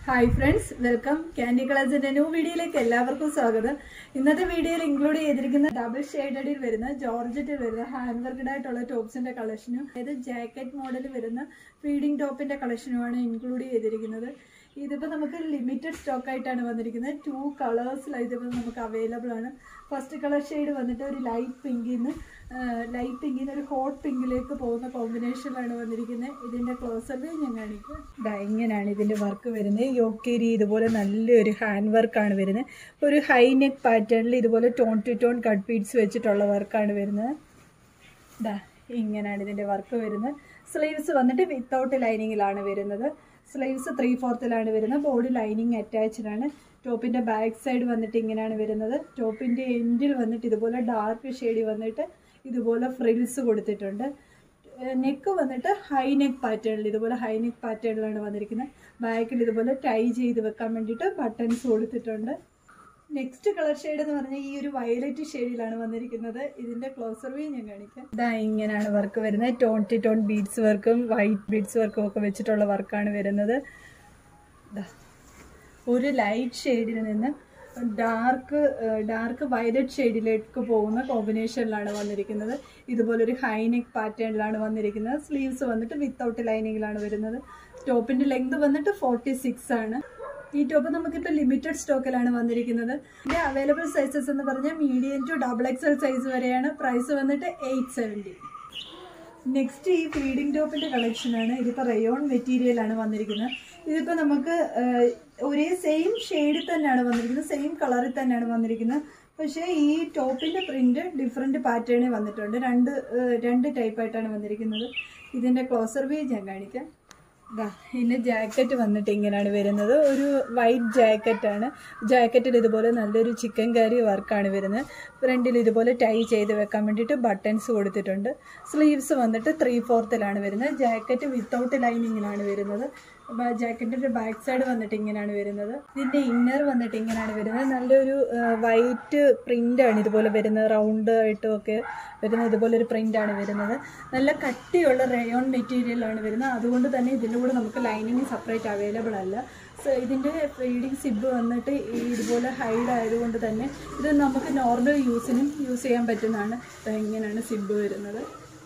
hi friends welcome candy കളേഴ്സിന്റെ new വീഡിയോയിലേക്ക് എല്ലാവർക്കും സ്വാഗതം ഇന്നത്തെ വീഡിയോയിൽ ഇൻക്ലൂഡ് ചെയ്തിരിക്കുന്ന ഡബിൾ ഷെയ്ഡഡിൽ വരുന്ന ജോർജറ്റിൽ വരുന്ന ഹാൻഡ് വർക്കഡ് ആയിട്ടുള്ള ടോപ്സിന്റെ കളക്ഷനും അതായത് ജാക്കറ്റ് മോഡൽ വരുന്ന ഫീഡിംഗ് ടോപ്പിന്റെ കളക്ഷനുമാണ് ഇൻക്ലൂഡ് ചെയ്തിരിക്കുന്നത് ഇതിപ്പോൾ നമുക്ക് ലിമിറ്റഡ് സ്റ്റോക്ക് ആയിട്ടാണ് വന്നിരിക്കുന്നത് ടു കളേഴ്സിലാണ് ഇതിപ്പോൾ നമുക്ക് അവൈലബിൾ ആണ് ഫസ്റ്റ് കളർ ഷെയ്ഡ് വന്നിട്ട് ഒരു ലൈറ്റ് പിങ്കിൽ നിന്ന് ലൈറ്റ് പിങ്കിൽ നിന്ന് ഒരു ഹോട്ട് പിങ്കിലേക്ക് പോകുന്ന കോമ്പിനേഷനിലാണ് വന്നിരിക്കുന്നത് ഇതിൻ്റെ ക്ലോസറിൽ ഞാൻ കാണിക്കും ദാ ഇങ്ങനെയാണ് ഇതിൻ്റെ വർക്ക് വരുന്നത് യോക്കേരി ഇതുപോലെ നല്ലൊരു ഹാൻഡ് വർക്കാണ് വരുന്നത് ഒരു ഹൈ നെക്ക് പാറ്റേണിൽ ഇതുപോലെ tone to tone cut beads വെച്ചിട്ടുള്ള വർക്കാണ് വരുന്നത് ദാ ഇങ്ങനെയാണ് ഇതിൻ്റെ വർക്ക് വരുന്നത് സ്ലീവ്സ് വന്നിട്ട് വിത്തൗട്ട് ലൈനിങ്ങിലാണ് വരുന്നത് സ്ലീവ്സ് ത്രീ ഫോർത്തിലാണ് വരുന്നത് ബോഡി ലൈനിങ് അറ്റാച്ച്ഡ് ആണ് ടോപ്പിൻ്റെ ബാക്ക് സൈഡ് വന്നിട്ട് ഇങ്ങനെയാണ് വരുന്നത് ടോപ്പിൻ്റെ എൻഡിൽ വന്നിട്ട് ഇതുപോലെ ഡാർക്ക് ഷെയ്ഡി വന്നിട്ട് ഇതുപോലെ ഫ്രിൽസ് കൊടുത്തിട്ടുണ്ട് നെക്ക് വന്നിട്ട് ഹൈ നെക്ക് പാറ്റേണിൽ ഇതുപോലെ ഹൈ നെക്ക് പാറ്റേണിലാണ് വന്നിരിക്കുന്നത് ബാക്കിൽ ഇതുപോലെ ടൈ ചെയ്ത് വെക്കാൻ വേണ്ടിയിട്ട് ബട്ടൺസ് കൊടുത്തിട്ടുണ്ട് നെക്സ്റ്റ് കളർ ഷെയ്ഡ് എന്ന് പറഞ്ഞാൽ ഈ ഒരു വയലറ്റ് ഷെയ്ഡിലാണ് വന്നിരിക്കുന്നത് ഇതിന്റെ ക്ലോസർ വ്യൂ ഞാൻ കാണിക്കാം ഇതാ ഇങ്ങനെയാണ് വർക്ക് വരുന്നത് ടോൺ ടു ടോൺ ബീഡ്സ് വർക്കും വൈറ്റ് ബീഡ്സ് വർക്കും ഒക്കെ വെച്ചിട്ടുള്ള വർക്കാണ് വരുന്നത് ദാ ഒരു ലൈറ്റ് ഷെയ്ഡിൽ നിന്ന് ഡാർക്ക് ഡാർക്ക് വയലറ്റ് ഷെയ്ഡിലേക്ക് പോകുന്ന കോമ്പിനേഷനിലാണ് വന്നിരിക്കുന്നത് ഇതുപോലെ ഒരു ഹൈ നെക്ക് പാറ്റേണിലാണ് വന്നിരിക്കുന്നത് സ്ലീവ്സ് വന്നിട്ട് വിത്തൗട്ട് ലൈനിങ്ങിലാണ് വരുന്നത് ടോപ്പിന്റെ ലെങ്ത് വന്നിട്ട് ഫോർട്ടി സിക്സ് ആണ് ഈ ടോപ്പ് നമുക്കിപ്പോൾ ലിമിറ്റഡ് സ്റ്റോക്കിലാണ് വന്നിരിക്കുന്നത് ഇതിന്റെ അവൈലബിൾ സൈസസ് എന്ന് പറഞ്ഞാൽ medium to double XL size വരെയാണ് പ്രൈസ് വന്നിട്ട് എയ്റ്റ് സെവൻറ്റി നെക്സ്റ്റ് ഈ ഫീഡിംഗ് ടോപ്പിന്റെ കളക്ഷനാണ് ഇതിപ്പോൾ റയോൺ മെറ്റീരിയലാണ് വന്നിരിക്കുന്നത് ഇതിപ്പോൾ നമുക്ക് ഒരേ സെയിം ഷെയ്ഡിൽ തന്നെയാണ് വന്നിരിക്കുന്നത് സെയിം കളറിൽ തന്നെയാണ് വന്നിരിക്കുന്നത് പക്ഷേ ഈ ടോപ്പിന്റെ പ്രിന്റ് ഡിഫറെന്റ് പാറ്റേണിൽ വന്നിട്ടുണ്ട് രണ്ട് രണ്ട് ടൈപ്പായിട്ടാണ് വന്നിരിക്കുന്നത് ഇതിന്റെ ക്ലോസർ വ്യൂ ഞാൻ കാണിക്കാം ദാ ഇതിൻ്റെ ജാക്കറ്റ് വന്നിട്ട് ഇങ്ങനെയാണ് വരുന്നത് ഒരു വൈറ്റ് ജാക്കറ്റാണ് ജാക്കറ്റിൽ ഇതുപോലെ നല്ലൊരു ചിക്കൻ കറി വർക്കാണ് വരുന്നത് ഫ്രണ്ടിൽ ഇതുപോലെ ടൈ ചെയ്ത് വെക്കാൻ വേണ്ടിയിട്ട് ബട്ടൺസ് കൊടുത്തിട്ടുണ്ട് സ്ലീവ്സ് വന്നിട്ട് ത്രീ ഫോർത്തിലാണ് വരുന്നത് ജാക്കറ്റ് വിത്തൗട്ട് ലൈനിങ്ങിലാണ് വരുന്നത് ജാക്കറ്റിൻ്റെ ബാക്ക് സൈഡ് വന്നിട്ട് ഇങ്ങനെയാണ് വരുന്നത് ഇതിൻ്റെ ഇന്നർ വന്നിട്ട് ഇങ്ങനെയാണ് വരുന്നത് നല്ലൊരു വൈറ്റ് പ്രിൻ്റാണ് ഇതുപോലെ വരുന്നത് റൗണ്ട് ആയിട്ടും ഒക്കെ വരുന്നത് ഇതുപോലെ ഒരു പ്രിൻ്റാണ് വരുന്നത് നല്ല കട്ടിയുള്ള റയോൺ മെറ്റീരിയലാണ് വരുന്നത് അതുകൊണ്ട് തന്നെ ഇതിൻ്റെ കൂടെ നമുക്ക് ലൈനിങ് സെപ്പറേറ്റ് അവൈലബിൾ അല്ല സോ ഇതിൻ്റെ ഫീഡിങ് സിബ് വന്നിട്ട് ഈ ഇതുപോലെ ഹൈഡ് ആയതുകൊണ്ട് തന്നെ ഇത് നമുക്ക് നോർമൽ യൂസിനും യൂസ് ചെയ്യാൻ പറ്റുന്നതാണ് ഇങ്ങനെയാണ് സിബ് വരുന്നത്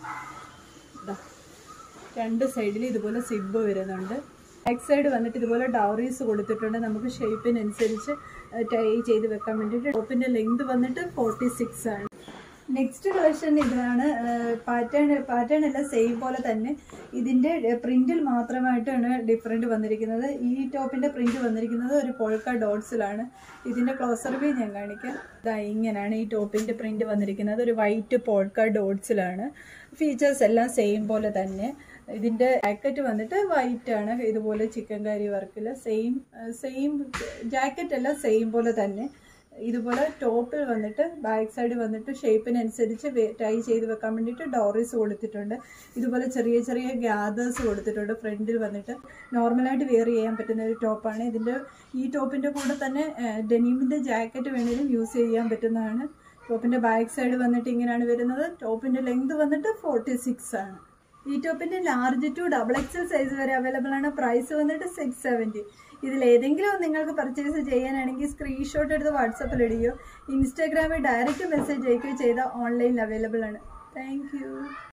രണ്ട് സൈഡിൽ ഇതുപോലെ സിബ് വരുന്നുണ്ട് ബാക്ക് സൈഡ് വന്നിട്ട് ഇതുപോലെ ഡൗറീസ് കൊടുത്തിട്ടുണ്ട് നമുക്ക് ഷേപ്പിനനുസരിച്ച് ടൈ ചെയ്ത് വെക്കാൻ വേണ്ടിയിട്ട് ടോപ്പിൻ്റെ ലെങ്ത് വന്നിട്ട് ഫോർട്ടി സിക്സ് ആണ് നെക്സ്റ്റ് കളക്ഷൻ ഇതാണ് പാറ്റേൺ പാറ്റേൺ എല്ലാം സെയിം പോലെ തന്നെ ഇതിൻ്റെ പ്രിന്റിൽ മാത്രമായിട്ടാണ് ഡിഫറെൻറ്റ് വന്നിരിക്കുന്നത് ഈ ടോപ്പിൻ്റെ പ്രിന്റ് വന്നിരിക്കുന്നത് ഒരു പോൾക്ക ഡോട്ട്സിലാണ് ഇതിൻ്റെ ക്ലോസർ വ്യൂ ഞാൻ കാണിക്കാം ഇതാ ഇങ്ങനെയാണ് ഈ ടോപ്പിൻ്റെ പ്രിന്റ് വന്നിരിക്കുന്നത് ഒരു വൈറ്റ് പോൾക്ക ഡോട്ട്സിലാണ് ഫീച്ചേഴ്സ് എല്ലാം സെയിം പോലെ തന്നെ ഇതിൻ്റെ ജാക്കറ്റ് വന്നിട്ട് വൈറ്റ് ആണ് ഇതുപോലെ ചിക്കൻ കറി വർക്കിൽ സെയിം സെയിം ജാക്കറ്റ് എല്ലാം സെയിം പോലെ തന്നെ ഇതുപോലെ ടോപ്പിൽ വന്നിട്ട് ബാക്ക് സൈഡ് വന്നിട്ട് ഷേപ്പിനനുസരിച്ച് ടൈ ചെയ്ത് വെക്കാൻ വേണ്ടിയിട്ട് ഡോറീസ് കൊടുത്തിട്ടുണ്ട് ഇതുപോലെ ചെറിയ ചെറിയ ഗ്യാദേഴ്സ് കൊടുത്തിട്ടുണ്ട് ഫ്രണ്ടിൽ വന്നിട്ട് നോർമലായിട്ട് വെയർ ചെയ്യാൻ പറ്റുന്ന ഒരു ടോപ്പാണ് ഇതിൻ്റെ ഈ ടോപ്പിൻ്റെ കൂടെ തന്നെ ഡെനീമിൻ്റെ ജാക്കറ്റ് വേണേലും യൂസ് ചെയ്യാൻ പറ്റുന്നതാണ് ടോപ്പിൻ്റെ ബാക്ക് സൈഡ് വന്നിട്ട് ഇങ്ങനെയാണ് വരുന്നത് ടോപ്പിൻ്റെ ലെങ്ത് വന്നിട്ട് ഫോർട്ടി സിക്സ് ആണ് ഈ ടോപ്പിന്റെ large to double XL size വരെ അവൈലബിൾ ആണ് പ്രൈസ് വന്നിട്ട് സിക്സ് സെവൻറ്റി ഇതിൽ ഏതെങ്കിലും നിങ്ങൾക്ക് പർച്ചേസ് ചെയ്യാനാണെങ്കിൽ സ്ക്രീൻഷോട്ട് എടുത്ത് വാട്സപ്പിൽ ഇടുകയോ ഇൻസ്റ്റാഗ്രാമിൽ ഡയറക്റ്റ് മെസ്സേജ് അയക്കുകയോ ചെയ്താൽ ഓൺലൈനിൽ അവൈലബിൾ ആണ് താങ്ക്